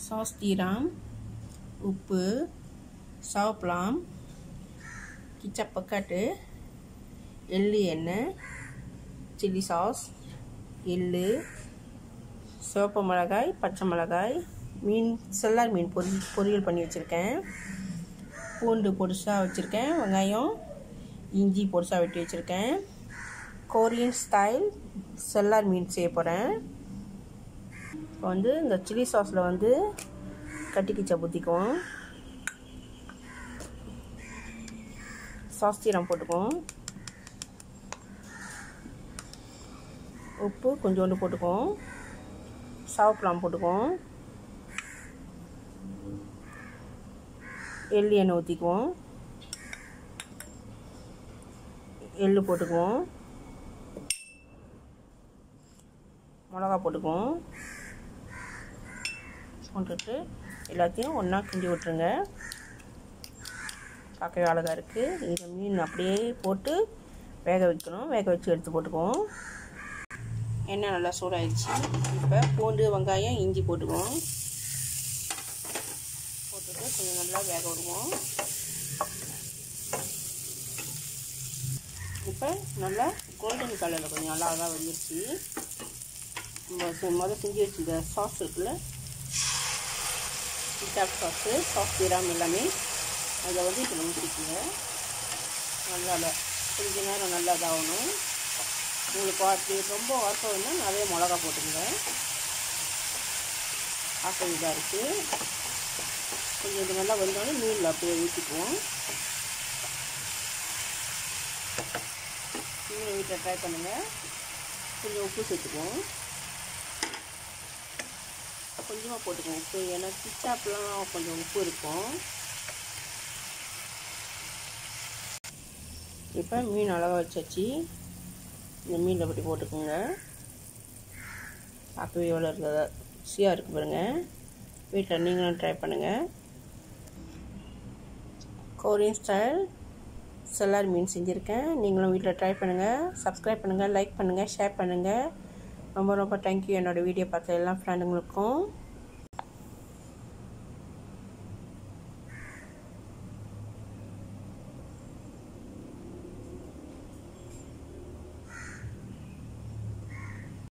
sauce தீராம் உப்பு சாவ்ப்ளாம் ketchup பக்காட்டு எள்ளு எண்ணெய் சில்லி சாஸ் எள்ளு சிவப்பு மிளகாய் பச்சை மிளகாய் மீன் செல்லார் மீன் பொரி பொரியல் பண்ணி வச்சுருக்கேன் பூண்டு பொடிசாக வச்சுருக்கேன் வெங்காயம் இஞ்சி பொடிசாக வெட்டி வச்சுருக்கேன் கொரியன் ஸ்டைல் செல்லார் மீன் செய்ய போகிறேன் இப்போ வந்து இந்த சில்லி சாஸில் வந்து கட்டிக்கிச்சா ஊற்றிக்குவோம் சாஸ் தீரம் போட்டுக்குவோம் உப்பு கொஞ்சோண்டு போட்டுக்குவோம் சாவப்பழம் போட்டுக்குவோம் எள்ளு எண்ணெய் ஊற்றிக்குவோம் எள்ளு போட்டுக்குவோம் மிளகா போட்டுக்குவோம் போட்டுட்டு எல்லாத்தையும் ஒன்றா கிண்டி விட்டுருங்க பார்க்கவே அழகாக இருக்குது இந்த மீன் அப்படியே போட்டு வேக வைக்கணும் வேக வச்சு எடுத்து போட்டுக்குவோம் எண்ணெய் நல்லா சூடாயிடுச்சு இப்போ பூண்டு வெங்காயம் இஞ்சி போட்டுக்குவோம் போட்டுட்டு கொஞ்சம் நல்லா வேக விடுவோம் இப்போ நல்லா கோல்டன் கலரில் கொஞ்சம் நல்லா அழகாக வந்துருச்சு நம்ம முதல் செஞ்சு வச்சுருந்த சாஸ் இருக்குல்ல கிட்டாப் சாஸு சாஸ் தீராமல் எல்லாமே அதை வந்து இப்போ ஊற்றிக்குங்க நல்லா கொஞ்ச நேரம் நல்லா இதாகணும் உங்களுக்கு அப்படி ரொம்ப வாசம் வேணால் நிறைய மிளகா போட்டுங்க ஆசை இதாக இருக்குது கொஞ்சம் இது நல்லா வந்தோடனே மீனில் அப்படியே ஊற்றிக்குவோம் நீங்களும் வீட்டில் ட்ரை பண்ணுங்கள் கொஞ்சம் உப்பு சேர்த்துக்குவோம் கொஞ்சமாக போட்டுக்குவோம் உப்பு ஏன்னா கிச்சாப்லாம் கொஞ்சம் உப்பு இருக்கும் இப்போ மீன் அழகாக வச்சாச்சு இந்த மீன் அப்படி போட்டுக்கோங்க பார்க்கவே எவ்வளோ இருக்கிறதா ருசியாக இருக்குது பாருங்கள் வீட்டில் நீங்களும் ட்ரை பண்ணுங்கள் கொரியன் ஸ்டைல் செல்லார் மீன் செஞ்சுருக்கேன் நீங்களும் வீட்டில் ட்ரை பண்ணுங்கள் சப்ஸ்கிரைப் பண்ணுங்கள் லைக் பண்ணுங்கள் ஷேர் பண்ணுங்கள் ரொம்ப ரொம்ப தேங்க்யூ என்னோடய வீடியோ பார்த்த எல்லா ஃப்ரெண்டுங்களுக்கும்